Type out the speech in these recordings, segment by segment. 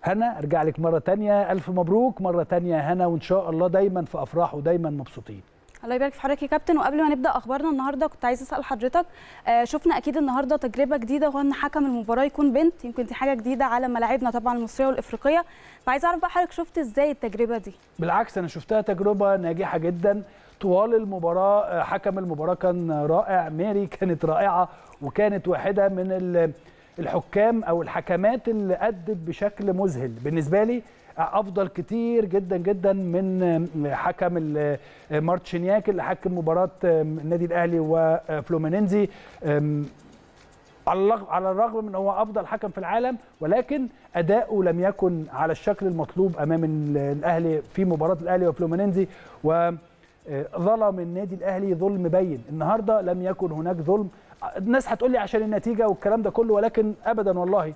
هنا ارجع لك مره تانية الف مبروك مره تانية هنا وان شاء الله دايما في افراح ودايما مبسوطين الله يبارك في حضرتك يا كابتن وقبل ما نبدا اخبارنا النهارده كنت عايزه اسال حضرتك آه شفنا اكيد النهارده تجربه جديده وهو ان حكم المباراه يكون بنت يمكن دي حاجه جديده على ملاعبنا طبعا المصريه والافريقيه فعايزه اعرف بقى حضرتك شفت ازاي التجربه دي بالعكس انا شفتها تجربه ناجحه جدا طوال المباراه حكم المباراه كان رائع ميري كانت رائعه وكانت واحده من الحكام او الحكمات اللي ادت بشكل مذهل بالنسبه لي افضل كتير جدا جدا من حكم مارتشينياك اللي حكم مباراه النادي الاهلي وفلومينينزي على الرغم من هو افضل حكم في العالم ولكن اداؤه لم يكن على الشكل المطلوب امام الاهلي في مباراه الاهلي وفلومينينزي و ظلم النادي الاهلي ظلم بين النهارده لم يكن هناك ظلم الناس هتقول لي عشان النتيجه والكلام ده كله ولكن ابدا والله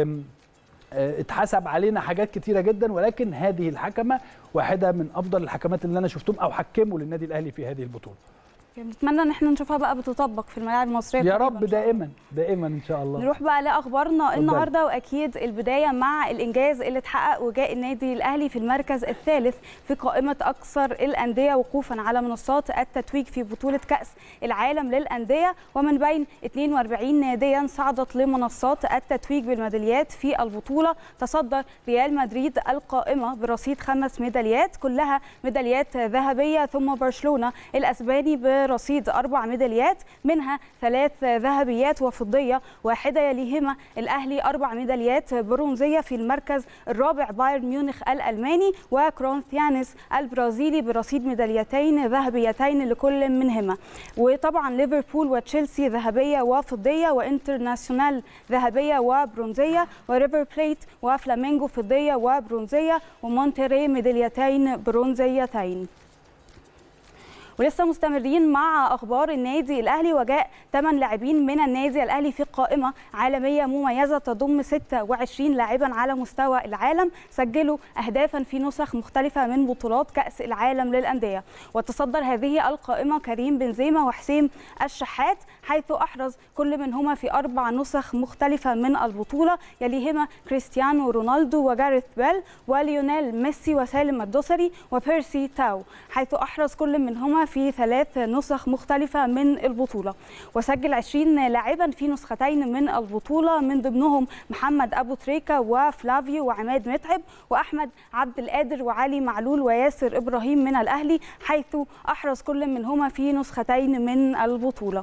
اتحسب علينا حاجات كتيره جدا ولكن هذه الحكمه واحده من افضل الحكمات اللي انا شفتهم او حكموا للنادي الاهلي في هذه البطوله نتمنى ان احنا نشوفها بقى بتطبق في الملاعب المصريه يا رب دائما دائما ان شاء الله نروح بقى لاخبارنا النهارده واكيد البدايه مع الانجاز اللي اتحقق وجاء النادي الاهلي في المركز الثالث في قائمه اكثر الانديه وقوفا على منصات التتويج في بطوله كاس العالم للانديه ومن بين 42 ناديا صعدت لمنصات التتويج بالميداليات في البطوله تصدر ريال مدريد القائمه برصيد خمس ميداليات كلها ميداليات ذهبيه ثم برشلونه الاسباني برصيد أربع ميداليات منها ثلاث ذهبيات وفضية واحدة يليهما الأهلي أربع ميداليات برونزية في المركز الرابع بايرن ميونخ الألماني وكرونثيانس البرازيلي برصيد ميداليتين ذهبيتين لكل منهما وطبعا ليفربول وتشيلسي ذهبية وفضية وانترناسيونال ذهبية وبرونزية وريفر بليت وفلامينغو فضية وبرونزية ومونتري ميداليتين برونزيتين ولسه مستمرين مع اخبار النادي الاهلي وجاء 8 لاعبين من النادي الاهلي في قائمه عالميه مميزه تضم 26 لاعبا على مستوى العالم سجلوا اهدافا في نسخ مختلفه من بطولات كاس العالم للانديه وتصدر هذه القائمه كريم بنزيما وحسين الشحات حيث احرز كل منهما في اربع نسخ مختلفه من البطوله يليهما كريستيانو رونالدو وجاريث بيل وليونيل ميسي وسالم الدوسري وبيرسي تاو حيث احرز كل منهما في ثلاث نسخ مختلفة من البطولة وسجل 20 لاعبا في نسختين من البطولة من ضمنهم محمد أبو تريكة وفلافيو وعماد متعب وأحمد عبد القادر وعلي معلول وياسر إبراهيم من الأهلي حيث أحرز كل منهما في نسختين من البطولة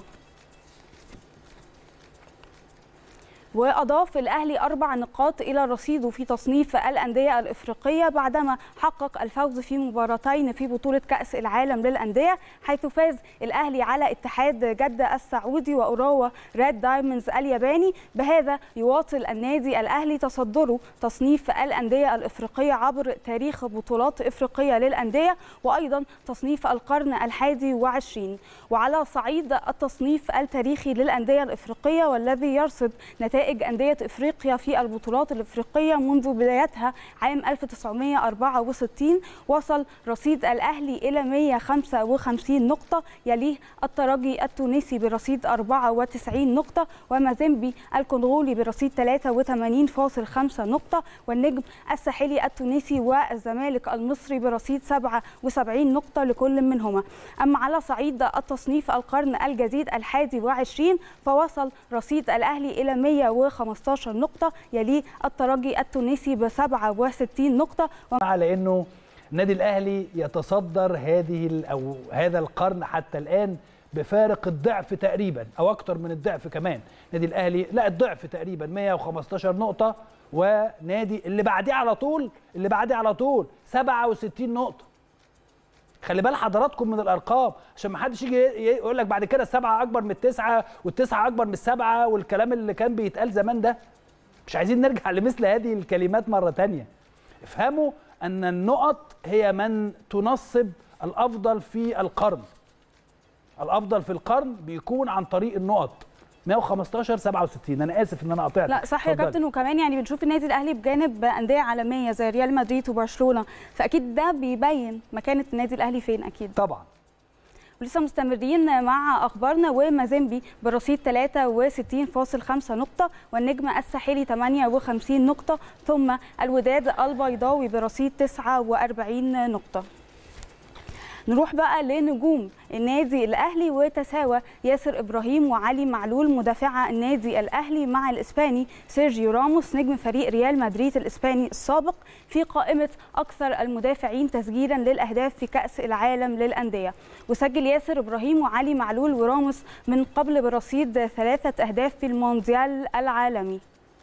وأضاف الأهلي أربع نقاط إلى رصيده في تصنيف الأندية الإفريقية بعدما حقق الفوز في مباراتين في بطولة كأس العالم للأندية حيث فاز الأهلي على اتحاد جدة السعودي وأوراوا ريد دايموندز الياباني بهذا يواصل النادي الأهلي تصدره تصنيف الأندية الإفريقية عبر تاريخ بطولات إفريقية للأندية وأيضا تصنيف القرن الحادي وعشرين وعلى صعيد التصنيف التاريخي للأندية الإفريقية والذي يرصد نتائج نتائج أندية إفريقيا في البطولات الإفريقية منذ بدايتها عام 1964 وصل رصيد الأهلي إلى 155 نقطة يليه الترجي التونسي برصيد 94 نقطة ومازيمبي الكونغولي برصيد 83.5 نقطة والنجم الساحلي التونسي والزمالك المصري برصيد 77 نقطة لكل منهما أما على صعيد التصنيف القرن الجديد الحادي وعشرين فوصل رصيد الأهلي إلى 100 115 نقطة يليه الترجي التونسي ب 67 نقطة على انه النادي الاهلي يتصدر هذه او هذا القرن حتى الان بفارق الضعف تقريبا او اكتر من الضعف كمان النادي الاهلي لا الضعف تقريبا 115 نقطة ونادي اللي بعديه على طول اللي بعديه على طول 67 نقطة خلي بال حضراتكم من الارقام عشان ما حدش يجي يقول لك بعد كده السبعه اكبر من التسعه والتسعه اكبر من السبعه والكلام اللي كان بيتقال زمان ده مش عايزين نرجع لمثل هذه الكلمات مره تانية افهموا ان النقط هي من تنصب الافضل في القرن الافضل في القرن بيكون عن طريق النقط 115 67 انا اسف ان انا قطعت لا صح يا كابتن وكمان يعني بنشوف النادي الاهلي بجانب انديه عالميه زي ريال مدريد وبرشلونه فاكيد ده بيبين مكانه النادي الاهلي فين اكيد طبعا ولسه مستمرين مع اخبارنا ومازيمبي برصيد 63.5 نقطه والنجم الساحلي 58 نقطه ثم الوداد البيضاوي برصيد 49 نقطه نروح بقى لنجوم النادي الاهلي وتساوى ياسر ابراهيم وعلي معلول مدافع النادي الاهلي مع الاسباني سيرجيو راموس نجم فريق ريال مدريد الاسباني السابق في قائمه اكثر المدافعين تسجيلا للاهداف في كاس العالم للانديه وسجل ياسر ابراهيم وعلي معلول وراموس من قبل برصيد ثلاثه اهداف في المونديال العالمي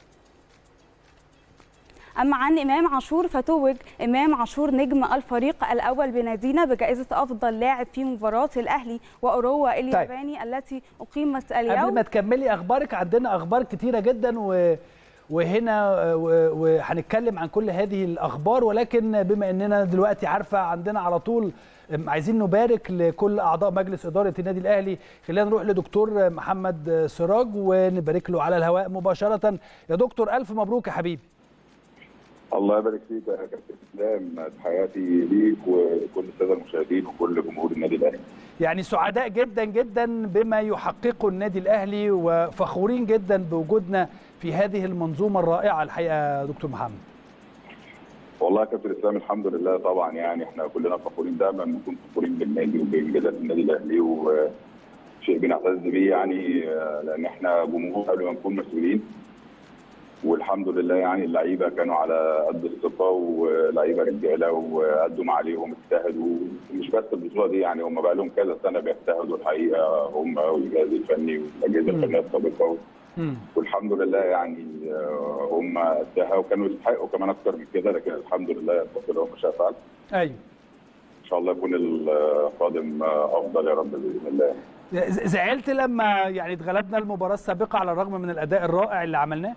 أما عن إمام عاشور فتوج إمام عاشور نجم الفريق الأول بنادينا بجائزة أفضل لاعب في مباراة الأهلي وأوروا الياباني طيب. التي أقيمت اليوم قبل ما تكملي أخبارك عندنا أخبار كتيرة جدا و... وهنا وهنتكلم عن كل هذه الأخبار ولكن بما أننا دلوقتي عارفة عندنا على طول عايزين نبارك لكل اعضاء مجلس اداره النادي الاهلي خلينا نروح لدكتور محمد سراج ونبارك له على الهواء مباشره يا دكتور الف مبروك يا حبيبي الله يبارك فيك يا كابتن اسلام تحياتي ليك وكل الساده المشاهدين وكل جمهور النادي الاهلي. يعني سعداء جدا جدا بما يحققه النادي الاهلي وفخورين جدا بوجودنا في هذه المنظومه الرائعه الحقيقه يا دكتور محمد. والله يا كابتن اسلام الحمد لله طبعا يعني احنا كلنا فخورين دايما نكون فخورين بالنادي وبانجازات النادي الاهلي وشيء بنعتز بيه يعني لان احنا جمهور قبل ما نكون مسؤولين والحمد لله يعني اللعيبه كانوا على قد الثقه ولعيبه رجاله وقدوا ما عليهم اجتهدوا مش بس البطوله دي يعني هم بقى لهم كذا سنه بيجتهدوا الحقيقه هم والجهاز الفني والاجهزه الفنيه السابقه والحمد لله يعني هم قدها وكانوا يستحقوا كمان اكتر من كده لكن الحمد لله يتقي لهم ما شاء فعل. ايوه. ان شاء الله يكون القادم افضل يا رب باذن الله. زعلت لما يعني اتغلبنا المباراه السابقه على الرغم من الاداء الرائع اللي عملناه؟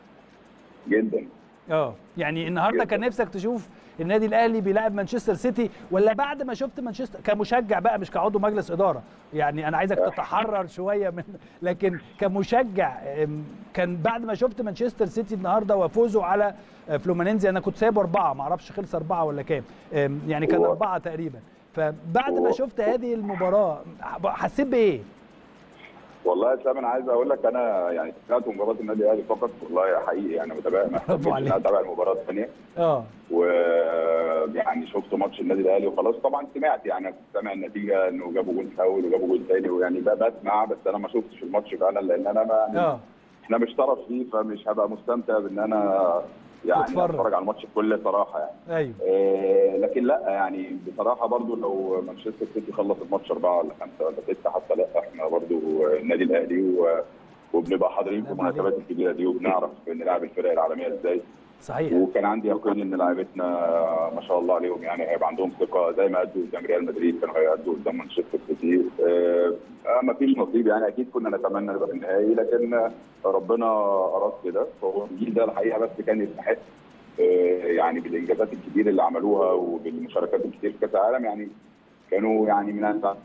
جدا اه يعني النهارده كان نفسك تشوف النادي الاهلي بيلاعب مانشستر سيتي ولا بعد ما شفت مانشستر كمشجع بقى مش كعضو مجلس اداره يعني انا عايزك تتحرر شويه من لكن كمشجع كان بعد ما شفت مانشستر سيتي النهارده وفوزه على فلومينينزي انا كنت سايبه اربعه ما اعرفش خلص اربعه ولا كام يعني كان اربعه تقريبا فبعد ما شفت هذه المباراه حسيت بايه؟ والله يا اسلام انا عايز اقول لك انا يعني تابعت مباراه النادي الاهلي فقط والله حقيقي يعني متابع ما حبيتش اتابع المباراه الثانيه اه ويعني شفت ماتش النادي الاهلي وخلاص طبعا سمعت يعني كنت سامع النتيجه انه جابوا جول اول وجابوا جول ثاني ويعني بسمع بس انا ما شفتش الماتش فعلا لان انا ما يعني اه احنا مش طرف فيه فمش هبقى مستمتع بان انا يعني اتفرج على الماتش بكل صراحه يعني ايوه آه لكن لا يعني بصراحه برضو لو مانشستر سيتي خلص الماتش اربعه ولا خمسه ولا سته حتى لا احنا برضو النادي الاهلي و... وبنبقى حاضرين في المناسبات الكبيره دي وبنعرف نلعب الفرق العالميه ازاي صحيح وكان عندي يقين ان لاعبتنا ما شاء الله عليهم يعني هيبقى عندهم ثقه زي ما ادوا قدام ريال مدريد كانوا هيأدوا قدام مانشستر سيتي آه ما فيش نصيب يعني اكيد كنا نتمنى نبقى في النهائي لكن ربنا اراد كده فهو الجيل ده الحقيقه بس كان يستحق يعني بالانجازات الكبيره اللي عملوها وبالمشاركات الكتير في كاس العالم يعني كانوا يعني من أنت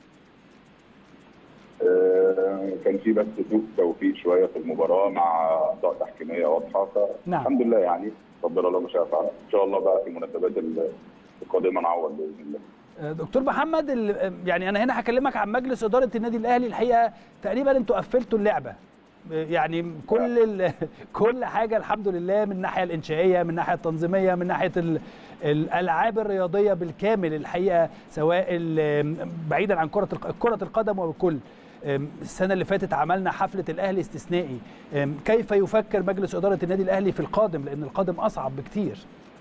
كان في بس سوء توفيق شويه في المباراه مع اخطاء تحكيميه واضحه فالحمد لله يعني ربنا الله ما شاء فعل ان شاء الله بقى في المناسبات القادمه نعوض باذن الله دكتور محمد يعني انا هنا هكلمك عن مجلس اداره النادي الاهلي الحقيقه تقريبا انتوا قفلتوا اللعبه يعني كل كل حاجه الحمد لله من الناحيه الانشائيه من الناحيه التنظيميه من ناحيه الالعاب الرياضيه بالكامل الحقيقه سواء بعيدا عن كره كره القدم وكل السنه اللي فاتت عملنا حفله الاهلي استثنائي كيف يفكر مجلس اداره النادي الاهلي في القادم لان القادم اصعب بكتير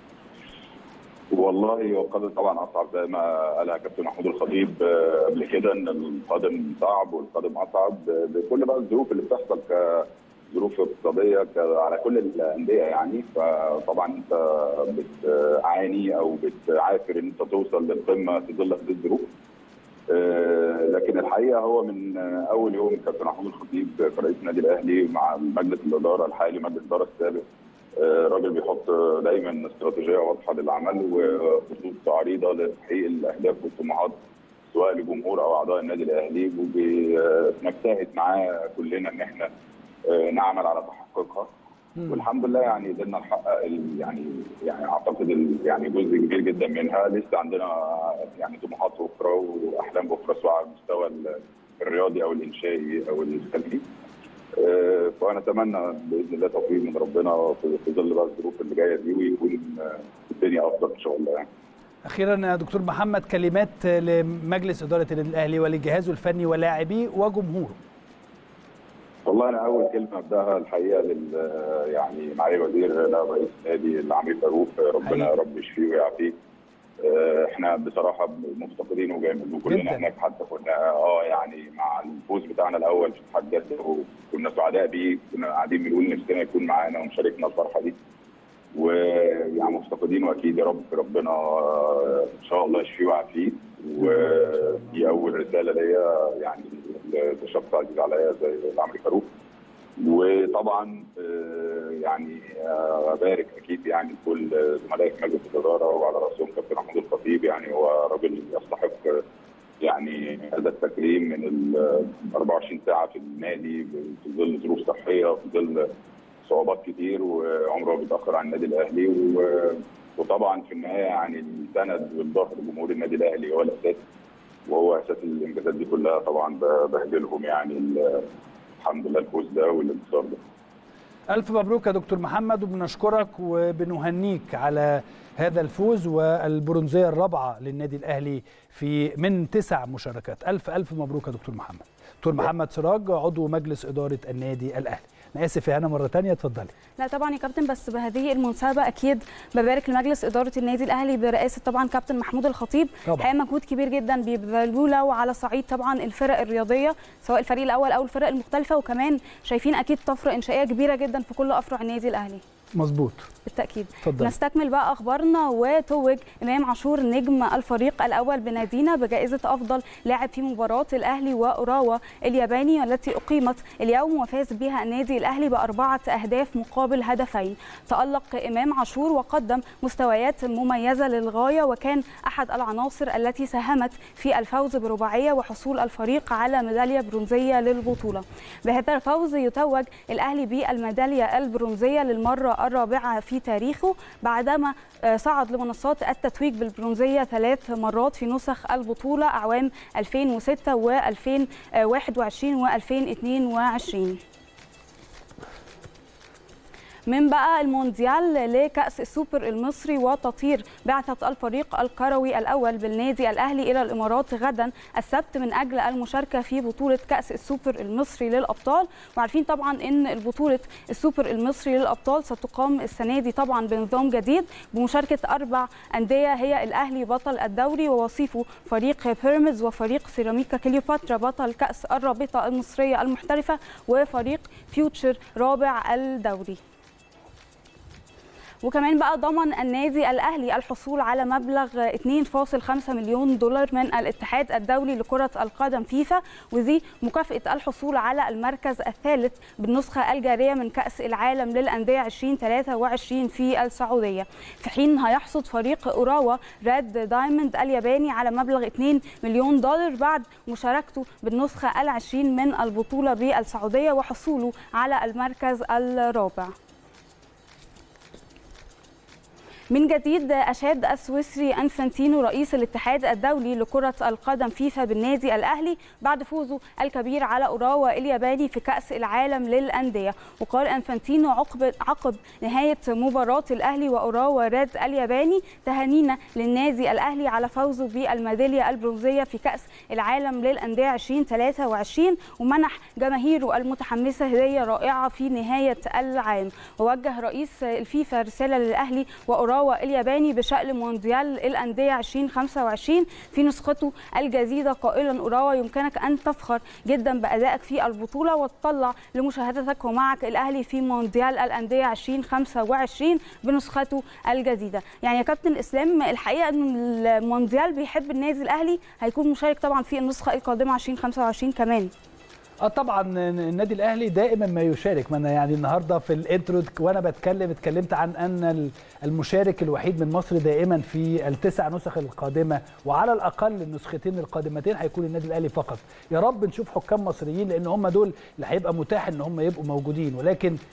والله هو القادم طبعا اصعب زي ما قالها كابتن محمود الخطيب قبل كده ان القادم صعب والقادم اصعب بكل بقى الظروف اللي بتحصل كظروف اقتصاديه على كل الانديه يعني فطبعا انت بتعاني او بتعافر ان انت توصل للقمه في ظل هذه الظروف لكن الحقيقه هو من اول يوم كابتن محمود الخطيب كرئيس النادي الاهلي مع مجلس الاداره الحالي مجلس الاداره السابق راجل بيحط دايما استراتيجيه واضحه للعمل وخطوط عريضه لتحقيق الاهداف والطموحات سواء لجمهور او اعضاء النادي الاهلي وبنجتهد معاه كلنا ان احنا نعمل على تحقيقها والحمد لله يعني قدرنا نحقق يعني يعني اعتقد يعني جزء كبير جدا منها لسه عندنا يعني طموحات اخرى واحلام اخرى سواء على المستوى الرياضي او الانشائي او الفني آه، فنتمنى باذن الله توفيق من ربنا في ظل بقى الظروف اللي جايه دي ويكون الدنيا افضل ان شاء الله يعني. اخيرا يا دكتور محمد كلمات لمجلس اداره النادي الاهلي ولجهازه الفني ولاعبيه وجمهوره. والله انا اول كلمه ابداها الحقيقه لل يعني معالي وزير لا رئيس النادي العميد فاروق ربنا يا رب يشفيه ويعافيه احنا بصراحه مفتقدينه جامد وكلنا هناك حتى كنا اه يعني مع الفوز بتاعنا الاول في اتحاد جده وكنا سعداء بيه كنا قاعدين بنقول نفسنا يكون معانا ومشاركنا الفرحه دي ويعني مفتقدينه اكيد يا رب ربنا ان شاء الله يشفيه ويعافيه ودي اول رساله ليا يعني لشخص عزيز عليا زي العمري فاروق وطبعا يعني ابارك اكيد يعني لكل زملائي في مجلس الاداره وعلى راسهم كابتن محمود الخطيب يعني هو راجل يستحق يعني هذا التكريم من ال 24 ساعه في النادي في ظل ظروف صحيه في ظل صعوبات كتير وعمره بيتاخر عن النادي الاهلي وطبعا في النهايه يعني السند والظهر لجمهور النادي الاهلي هو الاساس وهو اساس الانجازات دي كلها طبعا بهدلهم يعني الحمد لله الفوز ده والانتصار ده. ألف مبروك يا دكتور محمد وبنشكرك وبنهنيك على هذا الفوز والبرونزية الرابعة للنادي الأهلي في من تسع مشاركات ألف ألف مبروك يا دكتور محمد دكتور محمد سراج عضو مجلس إدارة النادي الأهلي انا اسف يا هنا مره ثانيه اتفضلي لا طبعا يا كابتن بس بهذه المناسبه اكيد ببارك لمجلس اداره النادي الاهلي برئاسه طبعا كابتن محمود الخطيب حقيقه مجهود كبير جدا بيبذلوه له على صعيد طبعا الفرق الرياضيه سواء الفريق الاول او الفرق المختلفه وكمان شايفين اكيد طفره انشائيه كبيره جدا في كل افرع النادي الاهلي مظبوط بالتاكيد فضل. نستكمل بقى اخبارنا وتوج امام عاشور نجم الفريق الاول بنادينا بجائزه افضل لاعب في مباراه الاهلي واوراوا الياباني والتي اقيمت اليوم وفاز بها النادي الاهلي باربعه اهداف مقابل هدفين تالق امام عاشور وقدم مستويات مميزه للغايه وكان احد العناصر التي ساهمت في الفوز برباعيه وحصول الفريق على ميداليه برونزيه للبطوله بهذا الفوز يتوج الاهلي بالميداليه البرونزيه للمره الرابعة في تاريخه بعدما صعد لمنصات التتويج بالبرونزية ثلاث مرات في نسخ البطولة أعوام 2006 و2021 و2022 من بقى المونديال لكأس السوبر المصري وتطير بعثة الفريق الكروي الأول بالنادي الأهلي إلى الإمارات غدا السبت من أجل المشاركة في بطولة كأس السوبر المصري للأبطال وعارفين طبعا أن البطولة السوبر المصري للأبطال ستقام السنة دي طبعا بنظام جديد بمشاركة أربع أندية هي الأهلي بطل الدوري ووصيفه فريق بيراميدز وفريق سيراميكا كليوباترا بطل كأس الرابطة المصرية المحترفة وفريق فيوتشر رابع الدوري وكمان بقى ضمن النادي الاهلي الحصول على مبلغ 2.5 مليون دولار من الاتحاد الدولي لكره القدم فيفا ودي مكافاه الحصول على المركز الثالث بالنسخه الجاريه من كاس العالم للانديه 2023 في السعوديه في حين هيحصد فريق اوراوا ريد دايموند الياباني على مبلغ 2 مليون دولار بعد مشاركته بالنسخه العشرين من البطوله بالسعوديه وحصوله على المركز الرابع من جديد أشاد السويسري أنفانتينو رئيس الاتحاد الدولي لكرة القدم فيفا بالنادي الأهلي بعد فوزه الكبير على أوراوا الياباني في كأس العالم للأندية وقال أنفانتينو عقب, عقب نهاية مباراة الأهلي وأوراوا ريد الياباني تهانينا للنادي الأهلي على فوزه بالميدالية البرونزية في كأس العالم للأندية 2023 ومنح جماهيره المتحمسة هدية رائعة في نهاية العام ووجه رئيس الفيفا رسالة للأهلي وأوراوا الياباني بشأن مونديال الأندية 2025 في نسخته الجديدة قائلا أوراوا يمكنك أن تفخر جدا بأدائك في البطولة وتطلع لمشاهدتك ومعك الأهلي في مونديال الأندية 2025 بنسخته الجديدة يعني يا كابتن إسلام الحقيقة أن المونديال بيحب النادي الأهلي هيكون مشارك طبعا في النسخة القادمة 2025 كمان اه طبعا النادي الاهلي دائما ما يشارك ما انا يعني النهارده في الانترو وانا بتكلم اتكلمت عن ان المشارك الوحيد من مصر دائما في التسع نسخ القادمه وعلى الاقل النسختين القادمتين هيكون النادي الاهلي فقط يا رب نشوف حكام مصريين لان هم دول اللي هيبقى متاح ان هم يبقوا موجودين ولكن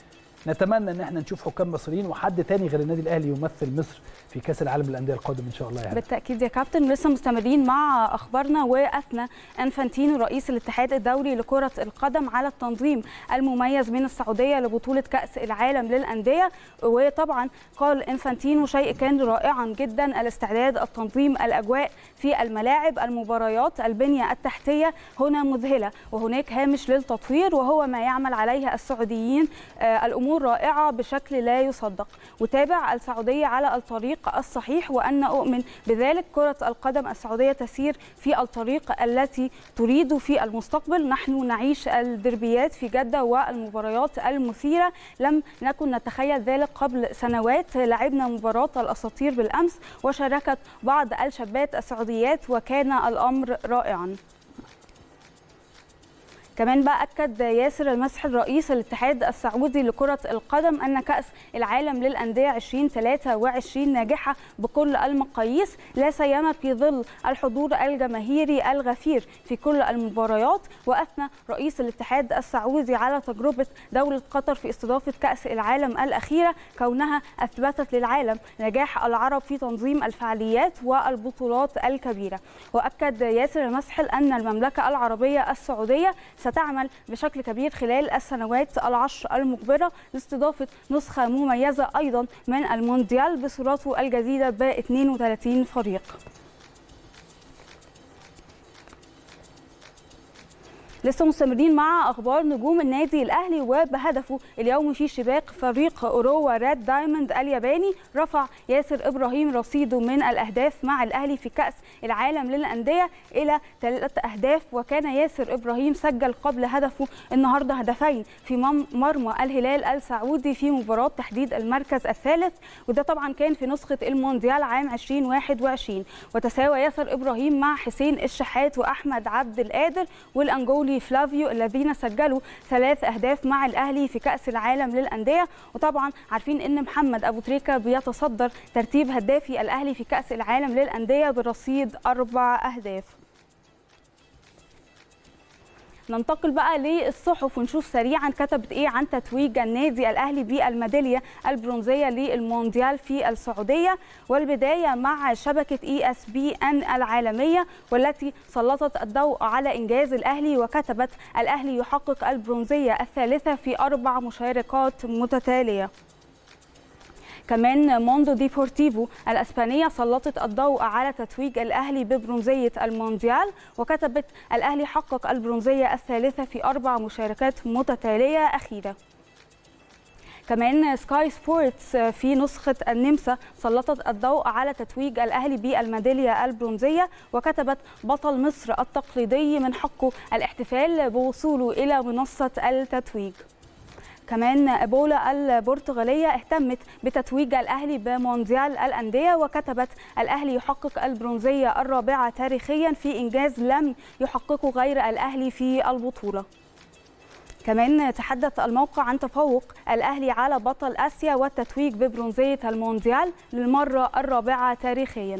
نتمنى ان احنا نشوف حكام مصريين وحد تاني غير النادي الاهلي يمثل مصر في كاس العالم للانديه القادم ان شاء الله يعني بالتاكيد يا كابتن لسه مستمرين مع اخبارنا واثنى انفانتينو رئيس الاتحاد الدولي لكره القدم على التنظيم المميز من السعوديه لبطوله كاس العالم للانديه وطبعا قال انفانتينو شيء كان رائعا جدا الاستعداد التنظيم الاجواء في الملاعب المباريات البنيه التحتيه هنا مذهله وهناك هامش للتطوير وهو ما يعمل عليه السعوديين آه الامور رائعه بشكل لا يصدق وتابع السعوديه على الطريق الصحيح وان اؤمن بذلك كره القدم السعوديه تسير في الطريق التي تريد في المستقبل نحن نعيش الدربيات في جده والمباريات المثيره لم نكن نتخيل ذلك قبل سنوات لعبنا مباراه الاساطير بالامس وشاركت بعض الشابات السعوديات وكان الامر رائعا كمان بقى اكد ياسر المسحل رئيس الاتحاد السعودي لكره القدم ان كاس العالم للانديه 2023 ناجحه بكل المقاييس لا سيما في ظل الحضور الجماهيري الغفير في كل المباريات واثنى رئيس الاتحاد السعودي على تجربه دوله قطر في استضافه كاس العالم الاخيره كونها اثبتت للعالم نجاح العرب في تنظيم الفعاليات والبطولات الكبيره واكد ياسر المسحل ان المملكه العربيه السعوديه ستعمل بشكل كبير خلال السنوات العشر المقبلة لاستضافة نسخة مميزة أيضا من المونديال بصورته الجديدة ب 32 فريق لسه مستمرين مع اخبار نجوم النادي الاهلي وبهدفه اليوم في شباك فريق اوروا ريد دايموند الياباني رفع ياسر ابراهيم رصيده من الاهداف مع الاهلي في كاس العالم للانديه الى ثلاث اهداف وكان ياسر ابراهيم سجل قبل هدفه النهارده هدفين في مرمى الهلال السعودي في مباراه تحديد المركز الثالث وده طبعا كان في نسخه المونديال عام 2021 وتساوى ياسر ابراهيم مع حسين الشحات واحمد عبد القادر والانجولي فلافيو الذين سجلوا ثلاث اهداف مع الاهلي في كاس العالم للانديه وطبعا عارفين ان محمد ابو تريكه بيتصدر ترتيب هدافي الاهلي في كاس العالم للانديه برصيد اربع اهداف ننتقل بقى للصحف ونشوف سريعا كتبت ايه عن تتويج النادي الاهلي بالميداليه البرونزيه للمونديال في السعوديه والبدايه مع شبكه اي اس بي ان العالميه والتي سلطت الضوء على انجاز الاهلي وكتبت الاهلي يحقق البرونزيه الثالثه في اربع مشاركات متتاليه كمان موندو ديبورتيفو الاسبانيه سلطت الضوء على تتويج الاهلي ببرونزيه المونديال وكتبت الاهلي حقق البرونزيه الثالثه في اربع مشاركات متتاليه اخيره كمان سكاي سبورتس في نسخة النمسا سلطت الضوء على تتويج الأهلي بالميدالية البرونزية وكتبت بطل مصر التقليدي من حقه الاحتفال بوصوله إلى منصة التتويج كمان ابولا البرتغاليه اهتمت بتتويج الاهلي بمونديال الانديه وكتبت الاهلي يحقق البرونزيه الرابعه تاريخيا في انجاز لم يحققه غير الاهلي في البطوله كمان تحدث الموقع عن تفوق الاهلي على بطل اسيا والتتويج ببرونزيه المونديال للمره الرابعه تاريخيا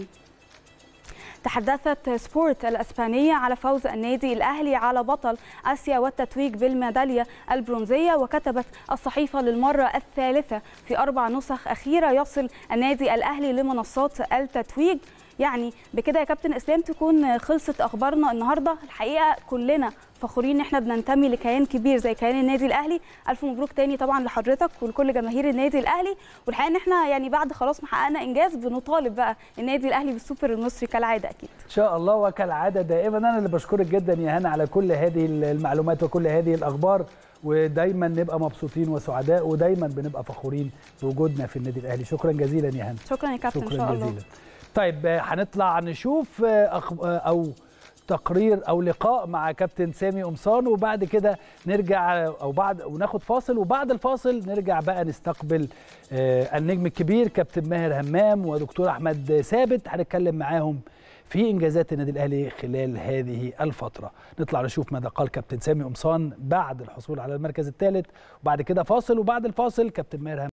تحدثت سبورت الاسبانيه على فوز النادي الاهلي على بطل اسيا والتتويج بالميداليه البرونزيه وكتبت الصحيفه للمره الثالثه في اربع نسخ اخيره يصل النادي الاهلي لمنصات التتويج يعني بكده يا كابتن اسلام تكون خلصت اخبارنا النهارده الحقيقه كلنا فخورين ان احنا بننتمي لكيان كبير زي كيان النادي الاهلي الف مبروك تاني طبعا لحضرتك ولكل جماهير النادي الاهلي والحقيقه ان احنا يعني بعد خلاص ما حققنا انجاز بنطالب بقى النادي الاهلي بالسوبر المصري كالعاده اكيد ان شاء الله وكالعاده دائما انا اللي بشكرك جدا يا هنا على كل هذه المعلومات وكل هذه الاخبار ودايما نبقى مبسوطين وسعداء ودايما بنبقى فخورين بوجودنا في النادي الاهلي شكرا جزيلا يا هنا شكرا يا كابتن شكرا ان شاء الله جزيلا طيب هنطلع نشوف أخ... او تقرير او لقاء مع كابتن سامي قمصان وبعد كده نرجع او بعد وناخد فاصل وبعد الفاصل نرجع بقى نستقبل النجم الكبير كابتن ماهر همام ودكتور احمد ثابت هنتكلم معاهم في انجازات النادي الاهلي خلال هذه الفتره نطلع نشوف ماذا قال كابتن سامي قمصان بعد الحصول على المركز الثالث وبعد كده فاصل وبعد الفاصل كابتن ماهر همام